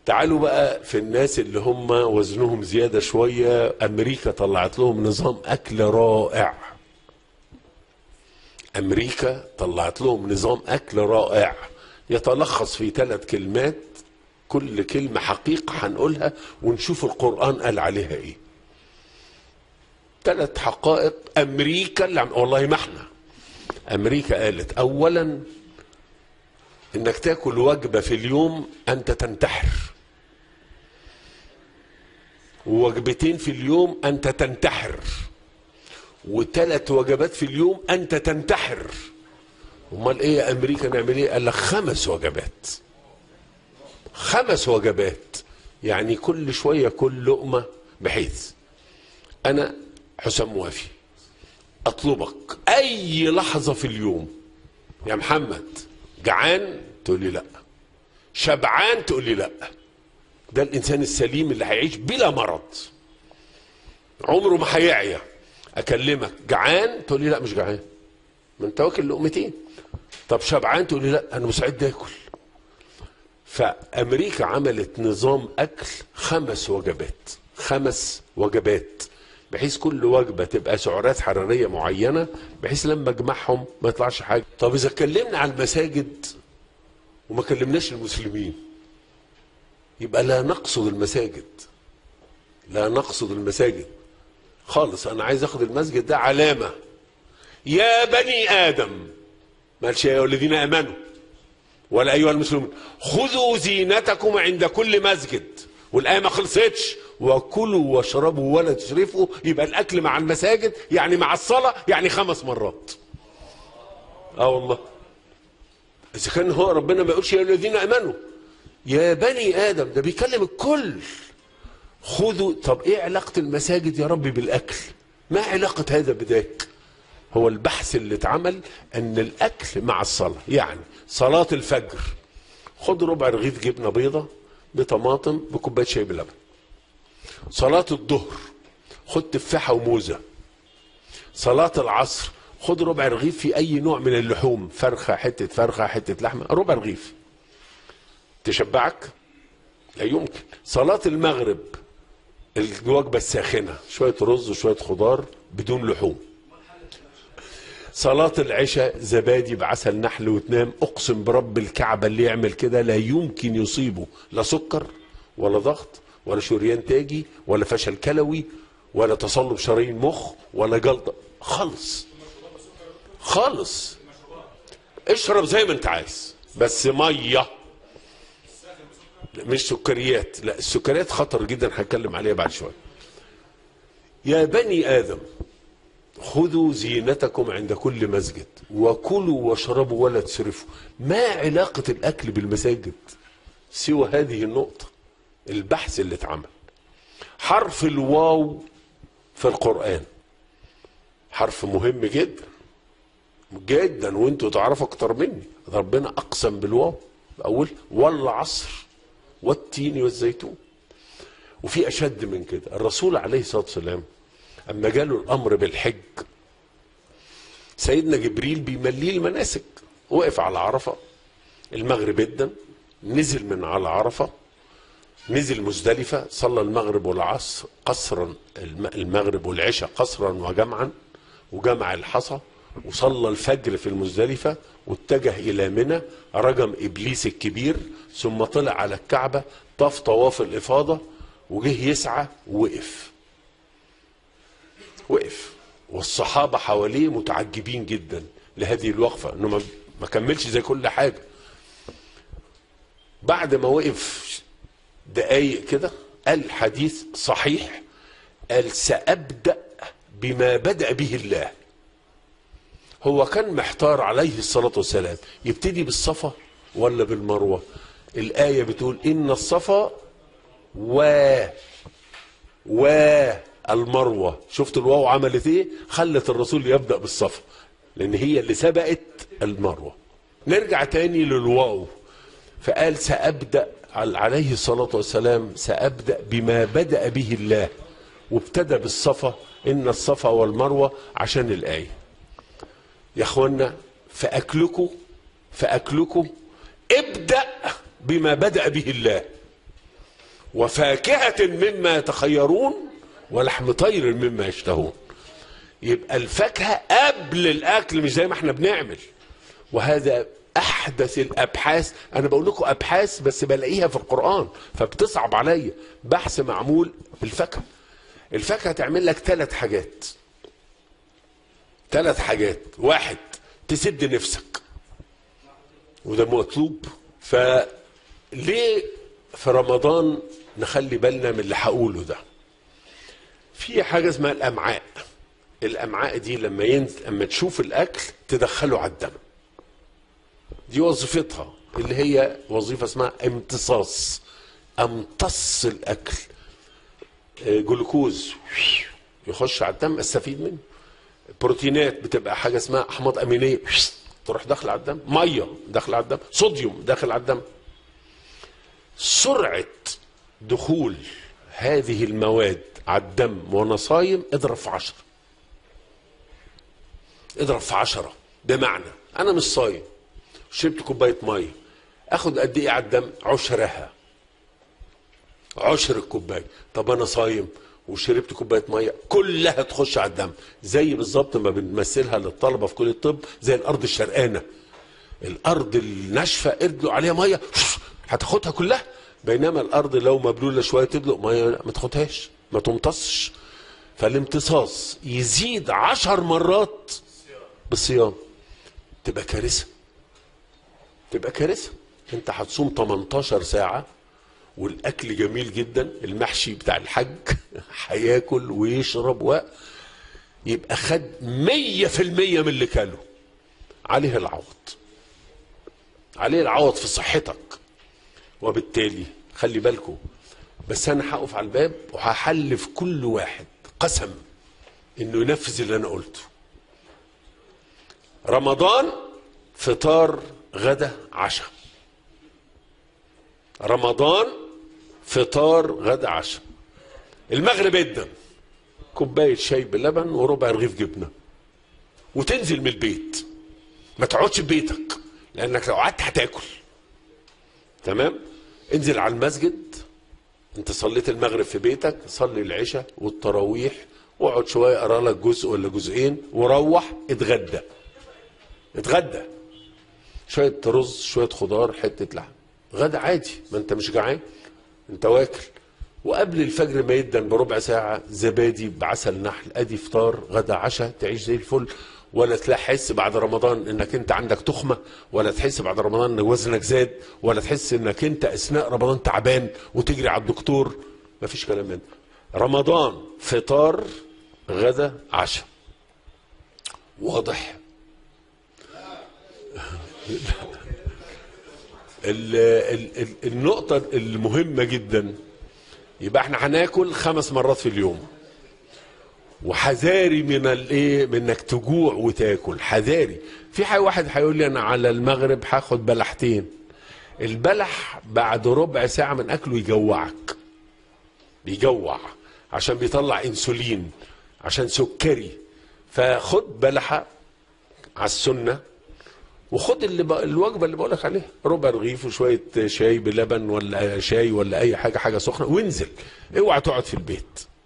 تعالوا بقى في الناس اللي هم وزنهم زيادة شوية أمريكا طلعت لهم نظام أكل رائع أمريكا طلعت لهم نظام أكل رائع يتلخص في ثلاث كلمات كل كلمة حقيقة هنقولها ونشوف القرآن قال عليها إيه ثلاث حقائق أمريكا اللي عم... والله ما احنا أمريكا قالت أولا إنك تاكل وجبة في اليوم أنت تنتحر ووجبتين في اليوم أنت تنتحر وثلاث وجبات في اليوم أنت تنتحر امال ايه يا امريكا نعمل ايه قال لك خمس وجبات خمس وجبات يعني كل شويه كل لقمه بحيث انا حسام موافي اطلبك اي لحظه في اليوم يا محمد جعان تقول لي لا شبعان تقول لي لا ده الانسان السليم اللي هيعيش بلا مرض عمره ما هيعيا اكلمك جعان تقول لي لا مش جعان ما انت واكل لقمتين طب شبعان تقول لي لا انا مستعد اكل فامريكا عملت نظام اكل خمس وجبات خمس وجبات بحيث كل وجبه تبقى سعرات حراريه معينه بحيث لما اجمعهم ما يطلعش حاجه طب اذا اتكلمنا على المساجد وما كلمناش المسلمين يبقى لا نقصد المساجد لا نقصد المساجد خالص انا عايز اخد المسجد ده علامه يا بني ادم مالش يا الذين امنوا ولا ايها المسلمون خذوا زينتكم عند كل مسجد والايه ما خلصتش وكلوا واشربوا ولا تسرفوا يبقى الاكل مع المساجد يعني مع الصلاه يعني خمس مرات اه والله اذا كان هو ربنا ما يقولش يا الذين امنوا يا بني ادم ده بيكلم الكل خذوا طب ايه علاقه المساجد يا رب بالاكل ما علاقه هذا بذاك هو البحث اللي اتعمل ان الاكل مع الصلاه يعني صلاه الفجر خد ربع رغيف جبنه بيضه بطماطم بكوبايه شاي بلبن صلاه الظهر خد تفاحه وموزه صلاه العصر خد ربع رغيف في اي نوع من اللحوم فرخه حته فرخه حته لحمه ربع رغيف تشبعك لا يمكن صلاه المغرب الوجبه الساخنه شويه رز وشويه خضار بدون لحوم صلاة العشاء زبادي بعسل نحل وتنام اقسم برب الكعبة اللي يعمل كده لا يمكن يصيبه لا سكر ولا ضغط ولا شريان تاجي ولا فشل كلوي ولا تصلب شرايين مخ ولا جلطة خالص خالص اشرب زي ما انت عايز بس ميه مش سكريات لا السكريات خطر جدا هتكلم عليها بعد شويه يا بني ادم خذوا زينتكم عند كل مسجد وكلوا واشربوا ولا تسرفوا ما علاقة الأكل بالمساجد سوى هذه النقطة البحث اللي اتعمل حرف الواو في القرآن حرف مهم جدا جدا وانتوا تعرفوا اكتر مني ربنا اقسم بالواو اقول والعصر والتين والزيتون وفي اشد من كده الرسول عليه الصلاه والسلام اما جاله الامر بالحج سيدنا جبريل بيمليه المناسك وقف على عرفه المغرب ادن نزل من على عرفه نزل مزدلفه صلى المغرب والعصر قصرا المغرب والعشاء قصرا وجمعا وجمع الحصى وصلى الفجر في المزدلفة واتجه إلى منى رجم إبليس الكبير ثم طلع على الكعبة طاف طواف الإفاضة وجه يسعى ووقف وقف والصحابة حواليه متعجبين جدا لهذه الوقفة انه ما- ما كملش زي كل حاجة بعد ما وقف دقايق كده قال حديث صحيح قال سأبدأ بما بدأ به الله هو كان محتار عليه الصلاة والسلام يبتدي بالصفا ولا بالمروة الآية بتقول إن الصفا و والمروة شفت الواو عملت ايه خلت الرسول يبدأ بالصفا لأن هي اللي سبقت المروة نرجع تاني للواو فقال سأبدأ عليه الصلاة والسلام سأبدأ بما بدأ به الله وابتدى بالصفا إن الصفا والمروة عشان الآية يا اخوانا فاكلكم فاكلكم ابدا بما بدا به الله وفاكهة مما يتخيرون ولحم طير مما يشتهون يبقى الفاكهة قبل الأكل مش زي ما احنا بنعمل وهذا أحدث الأبحاث أنا بقول لكم أبحاث بس بلاقيها في القرآن فبتصعب عليا بحث معمول بالفاكهة الفاكهة تعمل لك ثلاث حاجات ثلاث حاجات واحد تسد نفسك وده مطلوب فليه في رمضان نخلي بالنا من اللي هقوله ده في حاجة اسمها الأمعاء الأمعاء دي لما ينزل لما تشوف الأكل تدخله على الدم دي وظيفتها اللي هي وظيفة اسمها امتصاص امتص الأكل آه، جلوكوز يخش على الدم استفيد منه بروتينات بتبقى حاجة اسمها أحماض أمينية تروح داخل على الدم مية داخل على الدم صوديوم داخل على الدم سرعة دخول هذه المواد على الدم وانا صايم اضرب في عشرة اضرب في عشرة بمعنى انا مش صايم شربت كوباية مية اخد قد ايه على الدم عشرها عشر الكوباية طب انا صايم وشربت كوبايه ميه كلها تخش على الدم زي بالظبط ما بنمثلها للطلبه في كليه الطب زي الارض الشرقانه الارض الناشفه ادلق عليها ميه هتاخدها كلها بينما الارض لو مبلوله شويه تدلق ميه ما تاخدهاش ما تمتصش فالامتصاص يزيد عشر مرات بالصيام تبقى كارثه تبقى كارثه انت هتصوم 18 ساعه والاكل جميل جدا المحشي بتاع الحج هياكل ويشرب و يبقى خد 100% من اللي كاله عليه العوض عليه العوض في صحتك وبالتالي خلي بالكم بس انا هقف على الباب وهحلف كل واحد قسم انه ينفذ اللي انا قلته رمضان فطار غدا عشاء رمضان فطار غدا عشاء المغرب ادن كوبايه شاي بلبن وربع رغيف جبنه وتنزل من البيت ما تقعدش في بيتك لانك لو قعدت هتاكل تمام انزل على المسجد انت صليت المغرب في بيتك صلي العشاء والتراويح واقعد شويه اقرا لك جزء ولا جزئين وروح اتغدى اتغدى شويه رز شويه خضار حته لحم غدا عادي ما انت مش جعان انت واكل وقبل الفجر ما يدن بربع ساعة زبادي بعسل نحل ادي فطار غدا عشاء تعيش زي الفل ولا تحس بعد رمضان انك انت عندك تخمة ولا تحس بعد رمضان ان وزنك زاد ولا تحس انك انت اثناء رمضان تعبان وتجري على الدكتور مفيش كلام من ده رمضان فطار غدا عشاء واضح ال ال ال النقطة المهمة جدا يبقى احنا هناكل خمس مرات في اليوم وحذاري من الايه من انك تجوع وتاكل حذاري في حي واحد هيقول لي انا على المغرب هاخد بلحتين البلح بعد ربع ساعة من اكله يجوعك بيجوع عشان بيطلع انسولين عشان سكري فخد بلحة على السنة وخد اللي ب... الوجبه اللي بقولك عليها ربع رغيف وشويه شاي بلبن ولا شاي ولا اي حاجه حاجه سخنه وانزل اوعى تقعد في البيت